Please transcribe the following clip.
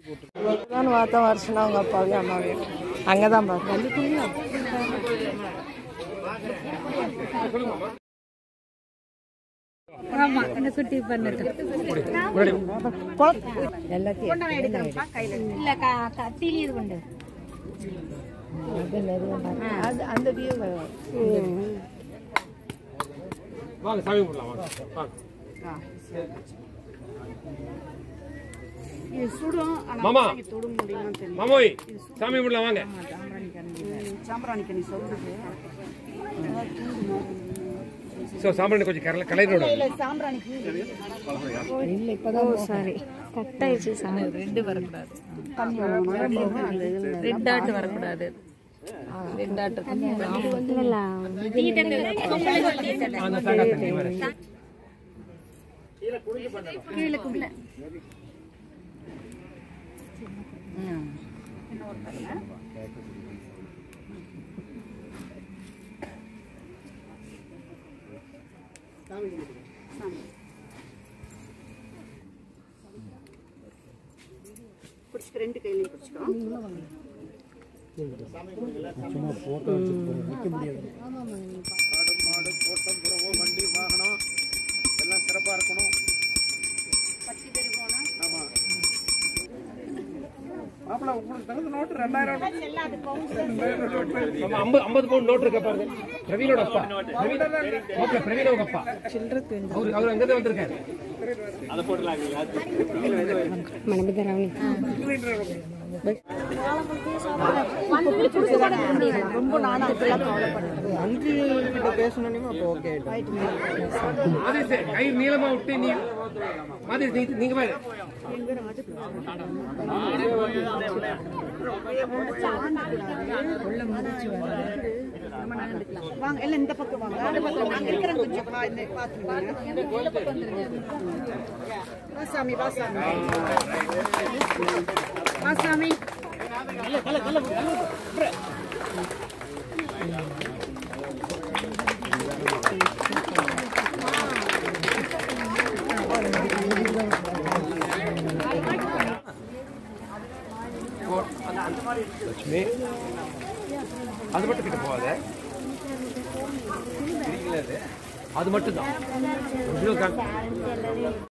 தான் பார்த்தோம் வருஷம் அவங்க அப்பாவையும் அம்மாவையும் அங்கே தான் பார்த்தோம் ஆமா இந்த குட்டி பண்ணிட்டு எல்லாத்தையும் இல்ல கத்திலி இது கொண்டு அது நிறைய பார்த்தோம். அது அந்த வியூ வாங்க சாமி கும்பிடலாம் வாங்க வாங்க இது சுடும் ஆனா மாமா இது தொட முடியுமான்னு தெரியல மாமோய் சாமி கும்பிடலாம் வாங்க சாம்பிராணி கனி சொல்றது ஸோ சாம்பிராணி கொஞ்சம் கலை கலைரோட இல்ல சாம்பிராணிக்கு இல்லை இப்போதான் சாரி கட் ஆயிடுச்சு சாமி ரெண்டு வரக்கூடாது ரெட் டாட் வரக்கூடாது ரெட் டாட் அந்த சாக்கா தண்ணி வர கீழே குள்ள பிடிச்சிக்க ரெண்டு கையிலையும் பிடிச்சிக்கோ ஆடு மாடு தோட்டம் புறவோ வண்டி வாகனம் எல்லாம் சிறப்பா இருக்கணும் ஆமா மாப்பிள்ள உங்களுக்கு தகுந்த நோட்டு ரெண்டாயிரம் ஆமா, ஐம்பது ஐம்பது பவுண்ட் நோட் இருக்க பாருங்க பிரவீனோட அப்பா பிரவீன் ஓகே பிரவீனோட அப்பா அவர் அவர் அங்கதான் வந்திருக்காரு ரொம்ப நானும் அதெல்லாம் கவலைப்பட்டேன் மாதேஷ் கை நீளமா விட்டு நீ மாதேஷ் நீ நீங்க பாரு வாங்க எல்லாம் இந்த பக்கம் வாங்க நாங்க இருக்கிறோம் கொஞ்சம் பா- இந்த பாத்துருங்க வா சாமி வா சாமி வா சாமி லட்சுமி அது மட்டும் கிட்ட போகாத அது மட்டும் தான்